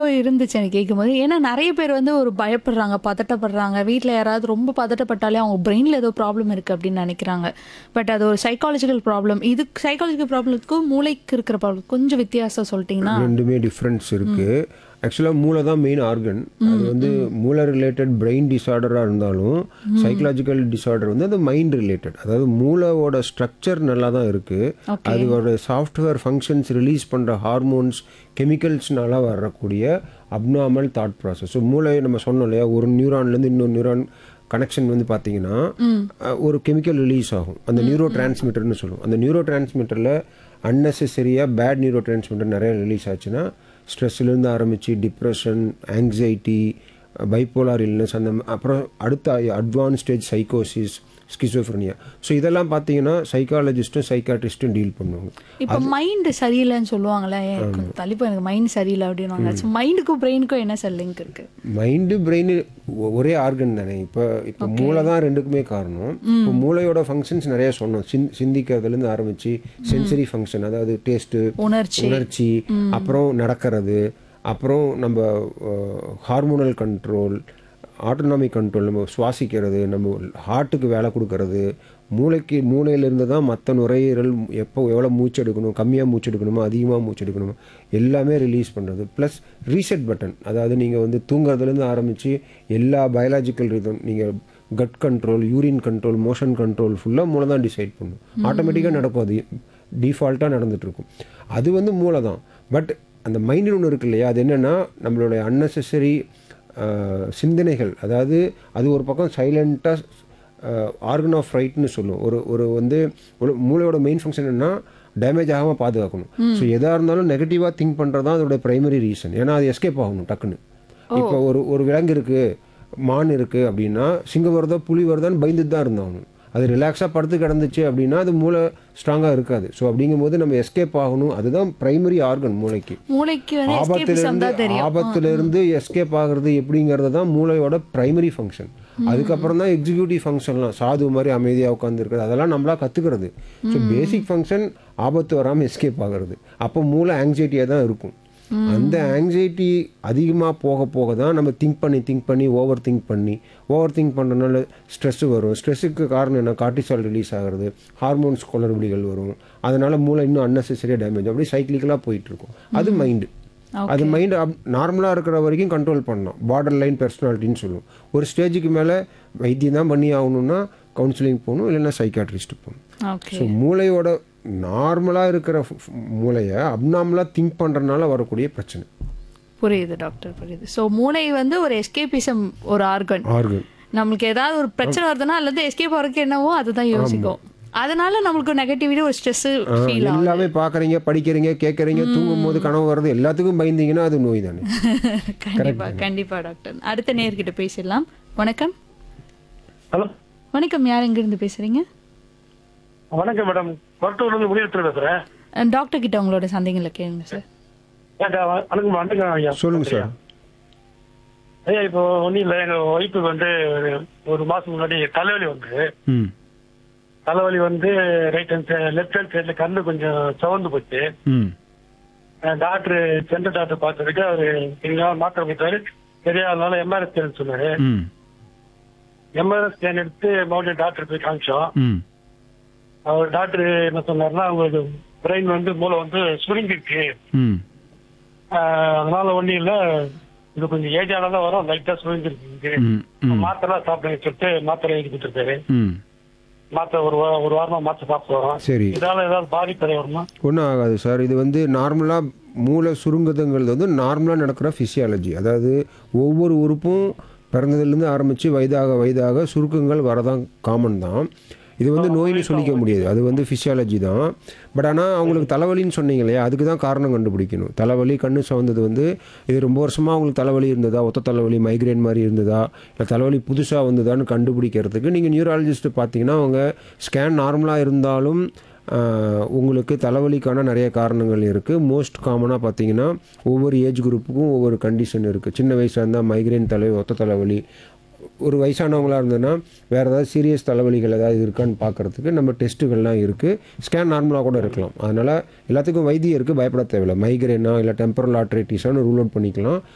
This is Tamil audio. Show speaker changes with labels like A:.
A: இருந்துச்சு எனக்கு கேட்கும்போது ஏன்னா நிறைய பேர் வந்து ஒரு பயப்படுறாங்க பதட்டப்படுறாங்க வீட்டில் யாராவது ரொம்ப பதட்டப்பட்டாலே அவங்க பிரெயினில் ஏதோ ப்ராப்ளம் இருக்குது அப்படின்னு நினைக்கிறாங்க பட் அது ஒரு சைக்காலஜிக்கல் ப்ராப்ளம் இது சைக்காலஜிக்கல் ப்ராப்ளத்துக்கும் மூளைக்கு இருக்கிற ப்ராப்ளம் கொஞ்சம் வித்தியாசம் சொல்லிட்டீங்கன்னா
B: ரெண்டுமே டிஃப்ரென்ஸ் இருக்கு ஆக்சுவலாக மூளை தான் மெயின் ஆர்கன் அது வந்து மூளை ரிலேட்டட் பிரெயின் டிசார்டராக இருந்தாலும் சைக்கலாஜிக்கல் டிசார்டர் வந்து அது மைண்ட் ரிலேட்டட் அதாவது மூளையோட ஸ்ட்ரக்சர் நல்லா தான் இருக்கு அதோட சாஃப்ட்வேர் ஃபங்க்ஷன்ஸ் ரிலீஸ் பண்ணுற ஹார்மோன்ஸ் கெமிக்கல்ஸ்னால வரக்கூடிய அப்நார்மல் தாட் ப்ராசஸ் ஸோ மூளை நம்ம சொன்னோம் இல்லையா ஒரு நியூரான்லேருந்து இன்னொரு நியூரான் கனெக்ஷன் வந்து பார்த்தீங்கன்னா அஹ், ஒரு கெமிக்கல் ரிலீஸ் ஆகும் அந்த நியூரோ டிரான்ஸ்மிட்டர்னு சொல்லுவோம் அந்த நியூரோ டிரான்ஸ்மிட்டரில் அன்னெசரியாக பேட் நியூரோ டிரான்ஸ்மிட்டர் நிறைய ரிலீஸ் ஆச்சுன்னா ஸ்ட்ரெஸ்லேருந்து ஆரம்பித்து டிப்ரெஷன் ஆங்ஸைட்டி பைப்போலார் இல்னஸ் அந்த ம- அப்புறம் அடுத்த அட்வான்ஸ் ஸ்டேஜ் சைக்கோசிஸ் ஸ்கிசோஃப்ரனியா ஸோ இதெல்லாம் பார்த்தீங்கன்னா சைக்காலஜிஸ்ட்டும் சைக்காட்ரிஸ்ட்டும் டீல் பண்ணுவாங்க
A: இப்போ மைண்டு சரியில்லைன்னு சொல்லுவாங்களே கொஞ்சம் தள்ளிப்போ எனக்கு மைண்ட் சரியில்லை அப்படின்வாங்க ஸோ மைண்டுக்கும் பிரெயினுக்கும் என்ன சார் லிங்க் இருக்கு
B: மைண்டு பிரெயின் ஒரே ஆர்கன் தானே இப்போ இப்போ மூளை தான் ரெண்டுக்குமே காரணம் இப்போ மூளையோட ஃபங்க்ஷன்ஸ் நிறைய சொன்னோம் சிந் சிந்திக்கிறதுலேருந்து ஆரம்பித்து சென்சரி ஃபங்க்ஷன் அதாவது டேஸ்ட்டு
A: உணர்ச்சி
B: உணர்ச்சி அப்புறம் நடக்கிறது அப்புறம் நம்ம ஹார்மோனல் கண்ட்ரோல் ஆட்டோனாமிக் கண்ட்ரோல் நம்ம சுவாசிக்கிறது நம்ம ஹார்ட்டுக்கு வேலை கொடுக்கறது மூளைக்கு மூளையிலேருந்து தான் மற்ற நுரையீரல் எப்போ எவ்வளோ மூச்சு எடுக்கணும் கம்மியாக மூச்சு எடுக்கணுமோ அதிகமாக மூச்சு எடுக்கணுமோ எல்லாமே ரிலீஸ் பண்ணுறது ப்ளஸ் ரீசெட் பட்டன் அதாவது நீங்கள் வந்து தூங்குறதுலேருந்து ஆரம்பித்து எல்லா பயாலஜிக்கல் ரீதம் நீங்கள் gut control urine control motion control ஃபுல்லாக மூளை தான் டிசைட் பண்ணும் ஆட்டோமேட்டிக்காக நடக்கும் அது டிஃபால்ட்டாக நடந்துகிட்ருக்கும் அது வந்து மூளை தான் பட் அந்த மைண்டில் ஒன்று இருக்கு இல்லையா அது என்னென்னா நம்மளுடைய அன்னெசரி சிந்தனைகள் அதாவது அது ஒரு பக்கம் சைலண்ட்டாக ஆர்கன் ஆஃப் ரைட்னு சொல்லுவோம் ஒரு ஒரு வந்து ஒரு மூளையோட மெயின் ஃபங்க்ஷன் என்னன்னா டேமேஜ் ஆகாமல் பாதுகாக்கணும் ஸோ எதாக இருந்தாலும் நெகட்டிவாக திங்க் பண்ணுறது தான் அதோட பிரைமரி ரீசன் ஏன்னா அது எஸ்கேப் ஆகணும் டக்குன்னு இப்போ ஒரு ஒரு விலங்கு இருக்குது மான் இருக்குது அப்படின்னா சிங்கம் வருதா புலி வருதான்னு பயந்துட்டு தான் இருந்தாகணும் அது ரிலாக்ஸாக படுத்து கிடந்துச்சு அப்படின்னா அது மூளை ஸ்ட்ராங்காக இருக்காது ஸோ அப்படிங்கும்போது நம்ம எஸ்கேப் ஆகணும் அதுதான் பிரைமரி ஆர்கன் மூளைக்கு
A: மூளைக்கு வந்து எஸ்கேபிசம்
B: ஆபத்திலிருந்து
A: தான் தெரியும்
B: ஆபத்திலிருந்து எஸ்கேப் ஆகுறது எப்படிங்கிறது தான் மூளையோட பிரைமரி ஃபங்க்ஷன் அதுக்கப்புறம் தான் எக்ஸிக்யூட்டிவ் ஃபங்க்ஷன்லாம் சாது மாதிரி அமைதியாக உட்காந்துருக்குறது அதெல்லாம் நம்மளா கற்றுக்கிறது ஸோ பேசிக் ஃபங்க்ஷன் ஆபத்து வராமல் எஸ்கேப் ஆகுறது அப்போ மூளை ஆங்ஸைட்டியாக தான் இருக்கும் அந்த ஆங்ஸைட்டி அதிகமாக போக போக தான் நம்ம திங்க் பண்ணி திங்க் பண்ணி ஓவர் திங்க் பண்ணி ஓவர் திங்க் பண்ணுறதுனால ஸ்ட்ரெஸ்ஸு வரும் ஸ்ட்ரெஸ்ஸுக்கு காரணம் என்ன கார்டிசால் ரிலீஸ் ஆகிறது ஹார்மோன்ஸ் குளறுபடிகள் வரும் அதனால மூளை இன்னும் அன்னெசரியாக டேமேஜ் அப்படியே சைக்கிளிக்கலாக போயிட்டு இருக்கும் அது மைண்டு அது மைண்டு நார்மலாக இருக்கிற வரைக்கும் கண்ட்ரோல் பண்ணலாம் பார்டர் லைன் பெர்சனாலிட்டின்னு சொல்லுவோம் ஒரு ஸ்டேஜுக்கு மேலே வைத்தியம் தான் பண்ணி ஆகணும்னா கவுன்சிலிங் போகணும் இல்லைன்னா சைக்காட்ரிஸ்ட் போகணும்
A: ஓகே
B: ஸோ மூளையோட நார்மலாக இருக்கிற மூளையை அப்நார்மலாக திங்க் பண்ணுறதுனால வரக்கூடிய பிரச்சனை
A: புரியுது டாக்டர் புரியுது ஸோ மூளை வந்து ஒரு எஸ்கேபிசம் ஒரு ஆர்கன்
B: ஆர்கன்
A: நம்மளுக்கு ஏதாவது ஒரு பிரச்சனை வருதுன்னா அல்லது எஸ்கேப் ஆகிறதுக்கு என்னவோ அதுதான் யோசிக்கும் அதனால நம்மளுக்கு நெகட்டிவிட்டி ஒரு ஸ்ட்ரெஸ் ஃபீல் ஆகும்
B: எல்லாமே பார்க்குறீங்க படிக்கிறீங்க கேட்குறீங்க தூங்கும் போது கனவு வர்றது எல்லாத்துக்கும் பயந்தீங்கன்னா அது நோய் தானே
A: கண்டிப்பா கண்டிப்பா டாக்டர் அடுத்த நேர்கிட்ட பேசிடலாம் வணக்கம்
C: ஹலோ
A: வணக்கம் யார் எங்கிருந்து பேசுறீங்க
C: வணக்கம் மேடம் மருத்துவர் வந்து முடிவெடுத்து பேசுறேன்
A: அஹ் டாக்டர் கிட்ட உங்களோட சந்தேகங்களை கேளுங்க சார்
C: ஏக்கா, வ- வணக்கம் வணக்கம் ஐயா
B: சொல்லுங்க சார்
C: ஐயா இப்போ ஒன்றும் இல்லை எங்க ஒய்ஃபுக்கு வந்து ஒரு- ஒரு மாசம் முன்னாடி தலைவலி வந்து
B: ம்
C: தலைவலி வந்து ரைட் ஹேண்ட் லெஃப்ட் ஹேண்ட் சைட்ல கண்ணு கொஞ்சம் சவந்து போச்சு
B: ம்
C: டாக்டர் சென்ட்ரல் டாக்டர் பார்த்ததுக்கு அவரு எங்க மாத்திரை கொடுத்தாரு தெரியாதனால எம்ஆர்எஸ் ஸ்கேன் சொன்னாரு
B: ம்
C: எம்ஆர்எஸ் ஸ்கேன் எடுத்து மறுபடியும் டாக்டர் போய் காமிச்சோம்
B: ம்
C: அவர் டாக்டர் என்ன சொன்னாருன்னா உங்களுக்கு பிரெயின் வந்து மூளை வந்து சுருங்கிருக்கு
B: ம்
C: ஆஹ் அதனால ஒண்ணும் இல்ல இது கொஞ்சம் ஏஜ் ஆனதான் வரும் லைட்டா சுருங்கிருக்கு
B: ம் ம்
C: மாத்திரை சாப்பிடுங்க சொல்லிட்டு மாத்திரை எழுதி கொடுத்துருக்காரு
B: ம்
C: மாத்திரை ஒரு வா- ஒரு வாரமா மாத்திரை சாப்பிட்டு வரோம்
B: சரி
C: இதால ஏதாவது பாதிப்பு வருமா
B: ஒன்றும் ஆகாது சார் இது வந்து நார்மலாக மூளை சுருங்குதுங்கிறது வந்து நார்மலாக நடக்கிற ஃபிசியாலஜி அதாவது ஒவ்வொரு உறுப்பும் பிறந்ததுலேருந்து ஆரம்பித்து வயதாக வயதாக சுருக்கங்கள் வரதான் காமன் தான் இது வந்து நோயின்னு சொல்லிக்க முடியாது அது வந்து ஃபிசியாலஜி தான் பட் ஆனால் அவங்களுக்கு தலைவலின்னு சொன்னீங்க இல்லையா அதுக்கு தான் காரணம் கண்டுபிடிக்கணும் தலைவலி கண்ணு சவந்தது வந்து இது ரொம்ப வருஷமாக அவங்களுக்கு தலைவலி இருந்ததா ஒத்த தலைவலி மைக்ரேன் மாதிரி இருந்ததா இல்லை தலைவலி புதுசாக வந்ததான்னு கண்டுபிடிக்கிறதுக்கு நீங்கள் நியூராலஜிஸ்ட்டு பார்த்தீங்கன்னா அவங்க ஸ்கேன் நார்மலாக இருந்தாலும் ஆஹ், உங்களுக்கு தலைவலிக்கான நிறைய காரணங்கள் இருக்குது மோஸ்ட் காமனாக பார்த்தீங்கன்னா ஒவ்வொரு ஏஜ் குரூப்புக்கும் ஒவ்வொரு கண்டிஷன் இருக்குது சின்ன வயசாக இருந்தால் மைக்ரேன் தலைவலி ஒத்த தலைவலி ஒரு வயசானவங்களாக இருந்ததுன்னா வேறு ஏதாவது சீரியஸ் தலைவலிகள் ஏதாவது இருக்கான்னு பார்க்குறதுக்கு நம்ம டெஸ்ட்டுகள்லாம் இருக்குது ஸ்கேன் நார்மலாக கூட இருக்கலாம் அதனால் எல்லாத்துக்கும் வைத்தியம் இருக்குது பயப்பட தேவையில்லை மைக்ரேனா இல்லை டெம்பரல் ஆட்ரைட்டிஸான்னு ரூல் அவுட் பண்ணிக்கலாம்